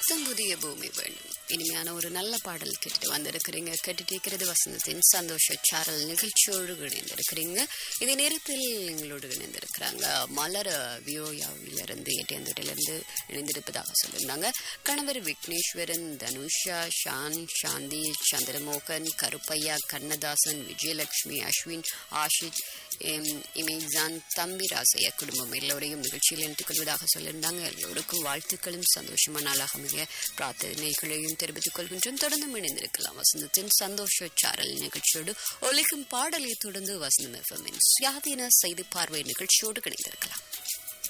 புத்தம் புதிய பூமி வேண்டும் இனிமையான ஒரு நல்ல பாடல் கேட்டுட்டு வந்திருக்கிறீங்க கேட்டுட்டு இருக்கிறது வசந்தத்தின் சந்தோஷ சாரல் நிகழ்ச்சியோடு இணைந்திருக்கிறீங்க இதே நேரத்தில் எங்களோடு இணைந்திருக்கிறாங்க மலர் வியோயாவிலிருந்து எட்டியந்தோட்டிலிருந்து இணைந்திருப்பதாக சொல்லியிருந்தாங்க கணவர் விக்னேஸ்வரன் தனுஷா ஷான் சாந்தி சந்திரமோகன் கருப்பையா கண்ணதாசன் விஜயலட்சுமி அஸ்வின் ஆஷித் எம், இமேஜான் தம்பி ராசைய குடும்பம் எல்லோரையும் நிகழ்ச்சியில் இணைத்துக் கொள்வதாக சொல்லியிருந்தாங்க எல்லோருக்கும் வாழ்த்துக்களும் சந்தோஷமான நாளாக அமைய பிரார்த்தனைகளையும் தெரிவித்துக் கொள்கின்றோம் தொடர்ந்து இணைந்திருக்கலாம் வசந்தத்தின் சந்தோஷ சாரல் நிகழ்ச்சியோடு ஒலிக்கும் பாடலை தொடர்ந்து வசந்தம் எஃப்எம்மின் சுயாதீன செய்தி பார்வை நிகழ்ச்சியோடு இணைந்திருக்கலாம்